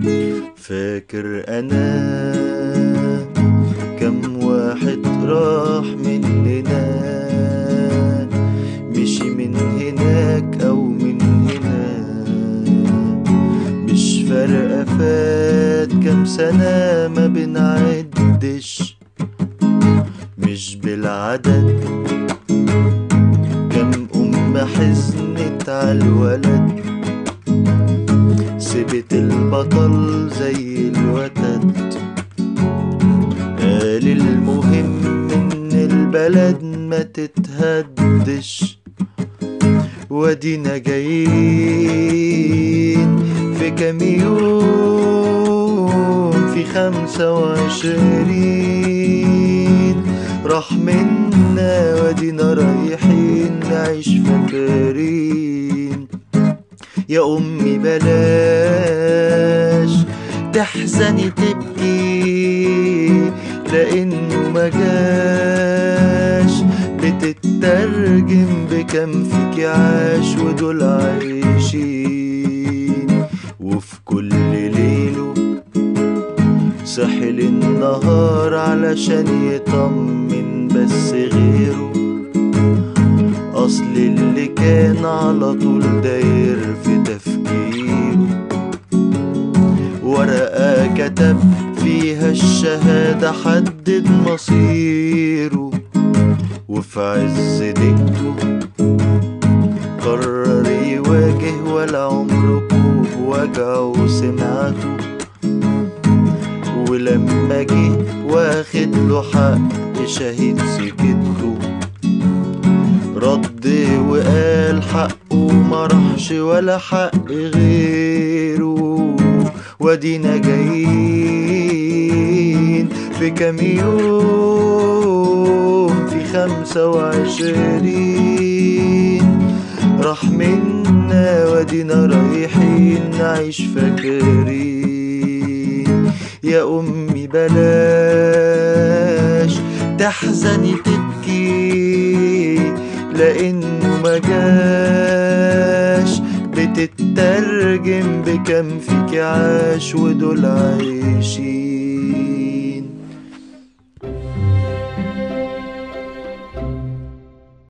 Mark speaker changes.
Speaker 1: فاكر انا كم واحد راح مننا مشي من هناك او من هنا مش فارقة فات كم سنة ما بنعدش مش بالعدد كم أم حزنت عالولد سبت البطل زي الوتد قال المهم ان البلد ما تتهدش ودينا جايين في كام يوم في خمسة وعشرين راح منا ودينا رايحين نعيش فاكرين يا أمي بلاش تحزني تبكي لأنه ما جاش بتترجم بكم فيك عاش ودول عايشين وفي كل ليله صحي النهار علشان يطمن بس غيره أصل اللي كان على طول داير في تفكيره ورقة كتب فيها الشهادة حدد مصيره وفي عز دقته قرر يواجه ولا عمركم وجعه سمعته ولما جه واخد له حق شهيد سكته رد وقال حقه ما راحش ولا حق غيره ودينا جايين في كام يوم في خمسة وعشرين راح منا ودينا رايحين نعيش فاكرين يا أمي بلاش تحزني تبكي لأنه ما جاش بتترجم بكم فيك عاش ودول عايشين